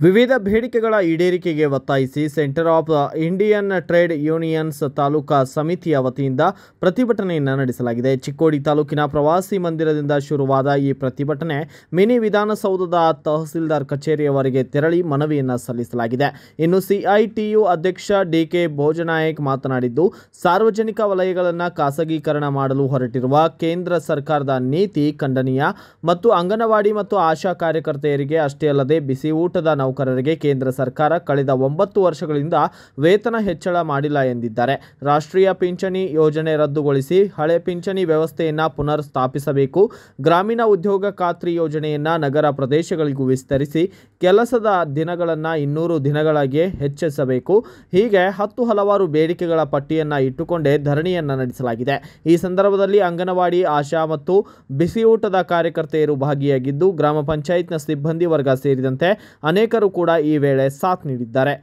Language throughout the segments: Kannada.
ವಿವಿಧ ಬೇಡಿಕೆಗಳ ಈಡೇರಿಕೆಗೆ ಒತ್ತಾಯಿಸಿ centre of Indian trade unions taluka ಸಮಿತಿಯ ವತಿಯಿಂದ ಪ್ರತಿಭಟನೆಯನ್ನು ನಡೆಸಲಾಗಿದೆ ಚಿಕ್ಕೋಡಿ ತಾಲೂಕಿನ ಪ್ರವಾಸಿ ಮಂದಿರದಿಂದ ಶುರುವಾದ ಈ ಪ್ರತಿಭಟನೆ ಮಿನಿ ವಿಧಾನಸೌಧದ ತಹಸೀಲ್ದಾರ್ ಕಚೇರಿಯವರೆಗೆ ತೆರಳಿ ಮನವಿಯನ್ನು ಸಲ್ಲಿಸಲಾಗಿದೆ ಇನ್ನು ಸಿಐಟಿಯು ಅಧ್ಯಕ್ಷ ಡಿಕೆ ಭೋಜನಾಯಕ್ ಮಾತನಾಡಿದ್ದು ಸಾರ್ವಜನಿಕ ವಲಯಗಳನ್ನು ಖಾಸಗೀಕರಣ ಮಾಡಲು ಹೊರಟಿರುವ ಕೇಂದ್ರ ಸರ್ಕಾರದ ನೀತಿ ಖಂಡನೀಯ ಮತ್ತು ಅಂಗನವಾಡಿ ಮತ್ತು ಆಶಾ ಕಾರ್ಯಕರ್ತೆಯರಿಗೆ ಅಷ್ಟೇ ಅಲ್ಲದೆ ಬಿಸಿ ಊಟದ ನೌಕರರಿಗೆ ಕೇಂದ್ರ ಸರ್ಕಾರ ಕಳೆದ ಒಂಬತ್ತು ವರ್ಷಗಳಿಂದ ವೇತನ ಹೆಚ್ಚಳ ಮಾಡಿಲ್ಲ ಎಂದಿದ್ದಾರೆ ರಾಷ್ಟ್ರೀಯ ಪಿಂಚಣಿ ಯೋಜನೆ ರದ್ದುಗೊಳಿಸಿ ಹಳೆ ಪಿಂಚಣಿ ವ್ಯವಸ್ಥೆಯನ್ನು ಪುನರ್ ಸ್ಥಾಪಿಸಬೇಕು ಗ್ರಾಮೀಣ ಉದ್ಯೋಗ ಖಾತ್ರಿ ಯೋಜನೆಯನ್ನು ನಗರ ಪ್ರದೇಶಗಳಿಗೂ ವಿಸ್ತರಿಸಿ ಕೆಲಸದ ದಿನಗಳನ್ನು ಇನ್ನೂರು ದಿನಗಳಿಗೆ ಹೆಚ್ಚಿಸಬೇಕು ಹೀಗೆ ಹತ್ತು ಹಲವಾರು ಬೇಡಿಕೆಗಳ ಪಟ್ಟಿಯನ್ನು ಇಟ್ಟುಕೊಂಡೇ ಧರಣಿಯನ್ನು ನಡೆಸಲಾಗಿದೆ ಈ ಸಂದರ್ಭದಲ್ಲಿ ಅಂಗನವಾಡಿ ಆಶಾ ಮತ್ತು ಬಿಸಿಯೂಟದ ಕಾರ್ಯಕರ್ತೆಯರು ಭಾಗಿಯಾಗಿದ್ದು ಗ್ರಾಮ ಪಂಚಾಯತ್ನ ಸಿಬ್ಬಂದಿ ವರ್ಗ ಸೇರಿದಂತೆ ಅನೇಕರು ಕೂಡ ಈ ವೇಳೆ ಸಾಥ್ ನೀಡಿದ್ದಾರೆ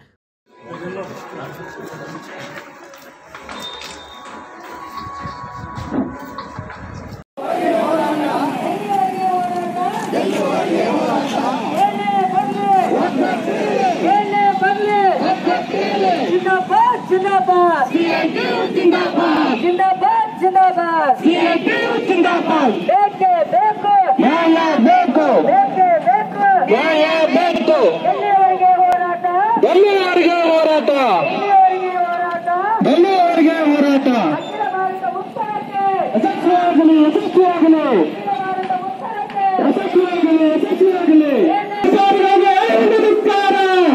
जिंदाबाद जिंदाबाद जिंदाबाद जिंदाबाद जिंदाबाद ಬೇಕೇ ಬೇಕು ನ್ಯಾಯ ಬೇಕು ಬೇಕೇ ಬೇಕು ನ್ಯಾಯ ಬೇಕು ಎಲ್ಲಿಯವರೆಗೆ ಹೋರಾಟ ಎಲ್ಲಿಯವರೆಗೆ ಹೋರಾಟ ಎಲ್ಲಿಯವರೆಗೆ ಹೋರಾಟ ಎಲ್ಲಿಯವರೆಗೆ ಹೋರಾಟ ಅಖಿಲ ಭಾರತ ಮುಕ್ತರಕ್ಕೆ ಯಶಸ್ವಿಯಾಗಲಿ ಯಶಸ್ವಿಯಾಗಲಿ ಅಖಿಲ ಭಾರತ ಮುಕ್ತರಕ್ಕೆ ಯಶಸ್ವಿಯಾಗಲಿ ಯಶಸ್ವಿಯಾಗಲಿ ಸರ್ಕಾರಗಳಿಗೆ ಐದು ಧಿಕ್ಕಾರ.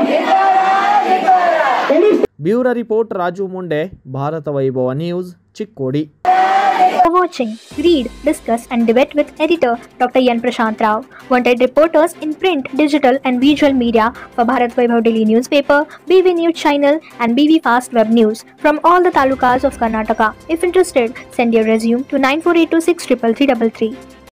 Bureau report Raju Munde Bharata Vaibhava news Chikkodi for watching. Read, discuss, and debate with editor Dr. Yan Prashant Rao. Wanted reporters in print, digital, and visual media for Bharat Vaibhav Daily newspaper, BV News channel, and BV Fast Web News from all the talukas of Karnataka. If interested, send your resume to 9482633333.